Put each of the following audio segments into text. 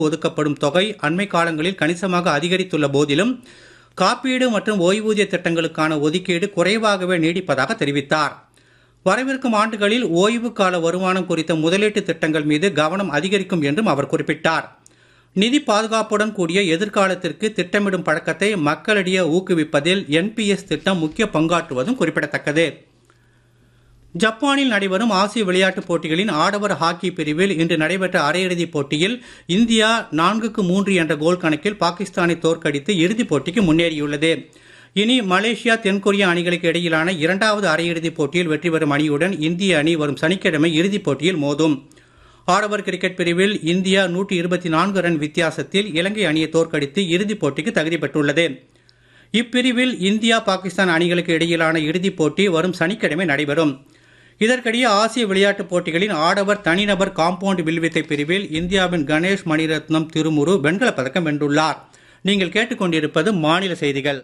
ஒதுக்கப்படும் தொகை அண்மை காலங்களில் கணிசமாக அதிகரித்துள்ள போதிலும் காப்பீடு மற்றும் ஓய்வூதிய திட்டங்களுக்கான ஒதுக்கீடு குறைவாகவே நீடிப்பதாக தெரிவித்தார் வரவிருக்கும் ஆண்டுகளில் ஓய்வு கால வருமானம் குறித்த முதலீட்டு திட்டங்கள் மீது கவனம் அதிகரிக்கும் என்றும் அவர் குறிப்பிட்டார் நிதி பாதுகாப்புடன் கூடிய எதிர்காலத்திற்கு திட்டமிடும் பழக்கத்தை மக்களிடையே ஊக்குவிப்பதில் என்பிஎஸ் திட்டம் முக்கிய பங்காற்றுவதும் குறிப்பிடத்தக்கது ஜப்பானில் நடைபெறும் ஆசிய விளையாட்டுப் போட்டிகளின் ஆடவர் ஹாக்கி பிரிவில் இன்று நடைபெற்ற அரையிறுதிப் போட்டியில் இந்தியா நான்குக்கு மூன்று என்ற கோல் கணக்கில் பாகிஸ்தானை தோற்கடித்து இறுதிப் போட்டிக்கு முன்னேறியுள்ளது இனி மலேசியா தென்கொரியா அணிகளுக்கு இடையிலான இரண்டாவது அரையிறுதிப் போட்டியில் வெற்றி பெறும் அணியுடன் இந்திய அணி வரும் சனிக்கிழமை இறுதிப் போட்டியில் மோதும் ஆடவர் கிரிக்கெட் பிரிவில் இந்தியா நூற்றி இருபத்தி நான்கு ரன் வித்தியாசத்தில் இலங்கை அணியை தோற்கடித்து இறுதிப் போட்டிக்கு தகுதி பெற்றுள்ளது இப்பிரிவில் இந்தியா பாகிஸ்தான் அணிகளுக்கு இடையிலான இறுதிப் போட்டி வரும் சனிக்கிழமை நடைபெறும் இதற்கிடையே ஆசிய விளையாட்டுப் போட்டிகளின் ஆடவர் தனிநபர் காம்பவுண்ட் வில்வித்தை பிரிவில் இந்தியாவின் கணேஷ் மணிரத்னம் திருமுரு வெண்கலப் பதக்கம் வென்றுள்ளார் நீங்கள் கேட்டுக்கொண்டிருப்பது மாநில செய்திகள்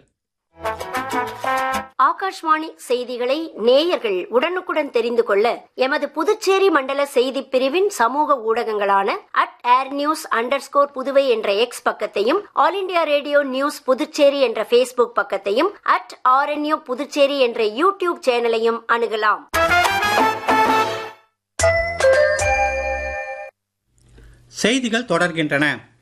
ஆகாஷ்வாணி செய்திகளை நேயர்கள் உடனுக்குடன் தெரிந்து கொள்ள எமது புதுச்சேரி மண்டல செய்தி பிரிவின் சமூக ஊடகங்களான at air news under Puduvai என்ற எக்ஸ் பக்கத்தையும் All India Radio news Puducherry என்ற ஃபேஸ்புக் பக்கத்தையும் அட் ஆர்என்யூ புதுச்சேரி என்ற யூடியூப் சேனலையும் அணுகலாம் செய்திகள் தொடர்கின்றன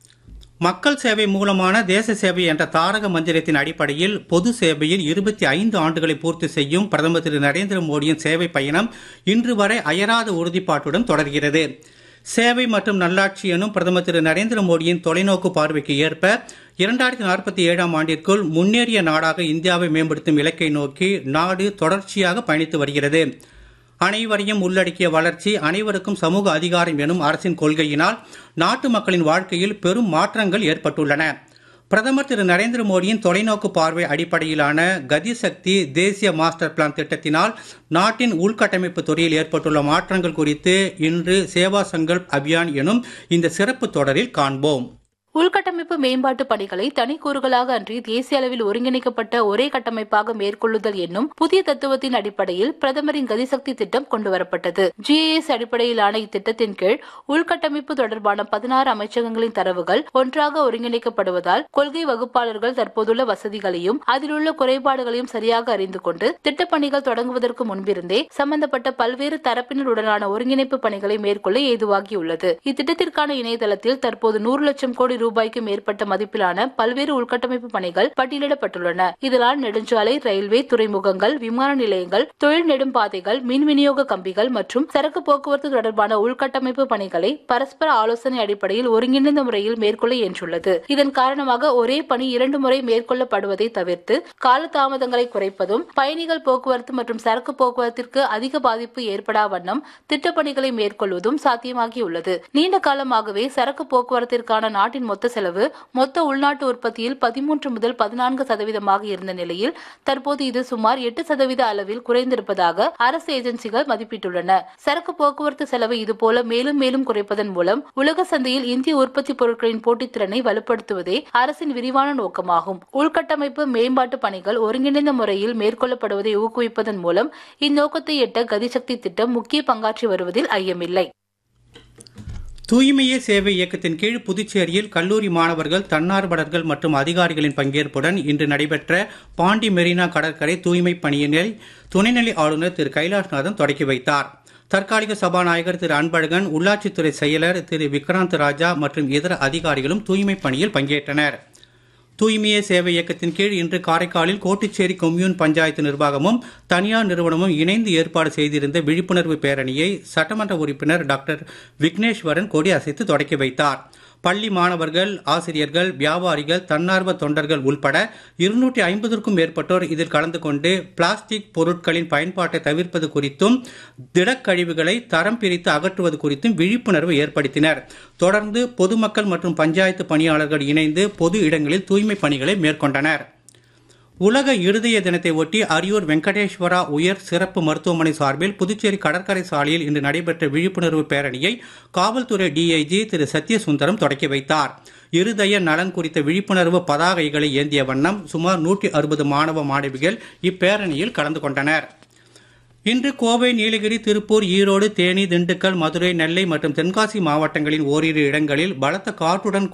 மக்கள் சேவை மூலமான தேச சேவை என்ற தாரக மந்திரத்தின் அடிப்படையில் பொது சேவையில் இருபத்தி ஐந்து ஆண்டுகளை பூர்த்தி செய்யும் பிரதமர் திரு நரேந்திர மோடியின் சேவை பயணம் இன்று வரை அயராத உறுதிப்பாட்டுடன் தொடர்கிறது சேவை மற்றும் நல்லாட்சி எனும் பிரதமர் திரு நரேந்திர மோடியின் தொலைநோக்கு பார்வைக்கு ஏற்ப இரண்டாயிரத்தி நாற்பத்தி ஏழாம் ஆண்டிற்குள் முன்னேறிய நாடாக இந்தியாவை மேம்படுத்தும் இலக்கை நோக்கி நாடு தொடர்ச்சியாக பயணித்து வருகிறது அனைவரையும் உள்ளடக்கிய வளர்ச்சி அனைவருக்கும் சமூக அதிகாரம் எனும் அரசின் கொள்கையினால் நாட்டு மக்களின் வாழ்க்கையில் பெரும் மாற்றங்கள் ஏற்பட்டுள்ளன பிரதமர் திரு நரேந்திர மோடியின் தொலைநோக்கு பார்வை அடிப்படையிலான கதிசக்தி தேசிய மாஸ்டர் பிளான் திட்டத்தினால் நாட்டின் உள்கட்டமைப்பு துறையில் ஏற்பட்டுள்ள மாற்றங்கள் குறித்து இன்று சேவா சங்கல்ப் அபியான் எனும் இந்த சிறப்பு தொடரில் காண்போம் உள்கட்டமைப்பு மேம்பாட்டு பணிகளை தனிக்கூறுகளாக அன்றி தேசிய அளவில் ஒருங்கிணைக்கப்பட்ட ஒரே கட்டமைப்பாக மேற்கொள்ளுதல் என்னும் புதிய தத்துவத்தின் அடிப்படையில் பிரதமரின் கதிசக்தி திட்டம் கொண்டுவரப்பட்டது ஜிஏஎஸ் அடிப்படையிலான இத்திட்டத்தின் கீழ் உள்கட்டமைப்பு தொடர்பான பதினாறு அமைச்சகங்களின் தரவுகள் ஒன்றாக ஒருங்கிணைக்கப்படுவதால் கொள்கை வகுப்பாளர்கள் தற்போதுள்ள வசதிகளையும் அதிலுள்ள குறைபாடுகளையும் சரியாக அறிந்து கொண்டு திட்டப்பணிகள் தொடங்குவதற்கு முன்பிருந்தே சம்பந்தப்பட்ட பல்வேறு தரப்பினருடனான ஒருங்கிணைப்பு பணிகளை மேற்கொள்ள ஏதுவாகியுள்ளது இத்திட்டத்திற்கான இணையதளத்தில் தற்போது நூறு லட்சம் கோடி ரூபாய்க்கு மேற்பட்ட மதிப்பிலான பல்வேறு உள்கட்டமைப்பு பணிகள் பட்டியலிடப்பட்டுள்ளன இதனால் நெடுஞ்சாலை ரயில்வே துறைமுகங்கள் விமான நிலையங்கள் தொழில் நெடும் பாதைகள் மின் விநியோக கம்பிகள் மற்றும் சரக்கு போக்குவரத்து தொடர்பான உள்கட்டமைப்பு பணிகளை பரஸ்பர ஆலோசனை அடிப்படையில் ஒருங்கிணைந்த முறையில் மேற்கொள்ள இயன்றுள்ளது இதன் காரணமாக ஒரே பணி இரண்டு முறை மேற்கொள்ளப்படுவதை தவிர்த்து காலதாமதங்களை குறைப்பதும் பயணிகள் போக்குவரத்து மற்றும் சரக்கு போக்குவரத்திற்கு அதிக பாதிப்பு ஏற்படா வண்ணம் திட்டப்பணிகளை மேற்கொள்வதும் சாத்தியமாகியுள்ளது நீண்ட காலமாகவே சரக்கு போக்குவரத்திற்கான நாட்டின் மொத்த செலவு மொத்த உள்நாட்டு உற்பத்தியில் பதிமூன்று முதல் பதினான்கு சதவீதமாக இருந்த நிலையில் தற்போது இது சுமார் எட்டு சதவீத அளவில் குறைந்திருப்பதாக அரசு ஏஜென்சிகள் மதிப்பிட்டுள்ளன சரக்கு போக்குவரத்து செலவை இதுபோல மேலும் மேலும் குறைப்பதன் மூலம் உலக சந்தையில் இந்திய உற்பத்தி பொருட்களின் போட்டித்திறனை வலுப்படுத்துவதே அரசின் விரிவான நோக்கமாகும் உள்கட்டமைப்பு மேம்பாட்டு பணிகள் ஒருங்கிணைந்த முறையில் மேற்கொள்ளப்படுவதை ஊக்குவிப்பதன் மூலம் இந்நோக்கத்தை எட்ட கதிசக்தி திட்டம் முக்கிய பங்காற்றி வருவதில் ஐயமில்லை தூய்மையே சேவை இயக்கத்தின் கீழ் புதுச்சேரியில் கல்லூரி மாணவர்கள் தன்னார்வலர்கள் மற்றும் அதிகாரிகளின் பங்கேற்புடன் இன்று நடைபெற்ற பாண்டி மெரினா கடற்கரை தூய்மை பணியினை துணைநிலை ஆளுநர் திரு கைலாஷ்நாதன் தொடக்கி வைத்தார் தற்காலிக சபாநாயகர் திரு அன்பழகன் உள்ளாட்சித்துறை செயலர் திரு விக்ராந்த் ராஜா மற்றும் இதர அதிகாரிகளும் தூய்மை பணியில் பங்கேற்றனர் தூய்மையே சேவை இயக்கத்தின் கீழ் இன்று காரைக்காலில் கோட்டுச்சேரி கொம்யூன் பஞ்சாயத்து நிர்வாகமும் தனியார் நிறுவனமும் இணைந்து ஏற்பாடு செய்திருந்த விழிப்புணர்வு பேரணியை சட்டமன்ற உறுப்பினர் டாக்டர் விக்னேஸ்வரன் கொடி அசைத்து தொடக்கி வைத்தார் பள்ளி மாணவர்கள் ஆசிரியர்கள் வியாபாரிகள் தன்னார்வ தொண்டர்கள் உள்பட இருநூற்றி ஐம்பதற்கும் மேற்பட்டோர் இதில் கலந்து கொண்டு பிளாஸ்டிக் பொருட்களின் பயன்பாட்டை தவிர்ப்பது குறித்தும் திடக்கழிவுகளை தரம் பிரித்து அகற்றுவது குறித்தும் விழிப்புணர்வு ஏற்படுத்தினர் தொடர்ந்து பொதுமக்கள் மற்றும் பஞ்சாயத்து பணியாளர்கள் இணைந்து பொது இடங்களில் தூய்மை பணிகளை மேற்கொண்டனர் உலக இருதய தினத்தை ஒட்டி அரியூர் வெங்கடேஸ்வரா உயர் சிறப்பு மருத்துவமனை சார்பில் புதுச்சேரி கடற்கரை சாலையில் இன்று நடைபெற்ற விழிப்புணர்வு பேரணியை காவல்துறை டிஐஜி திரு சத்யசுந்தரம் தொடக்கி வைத்தார் இருதய நலன் குறித்த விழிப்புணர்வு பதாகைகளை ஏந்திய வண்ணம் சுமார் நூற்றி அறுபது மாணவ மாணவிகள் இப்பேரணியில் கலந்து கொண்டனர் இன்று கோவை நீலகிரி திருப்பூர் ஈரோடு தேனி திண்டுக்கல் மதுரை நெல்லை மற்றும் தென்காசி மாவட்டங்களின் ஓரிரு இடங்களில் பலத்த காற்றுடன்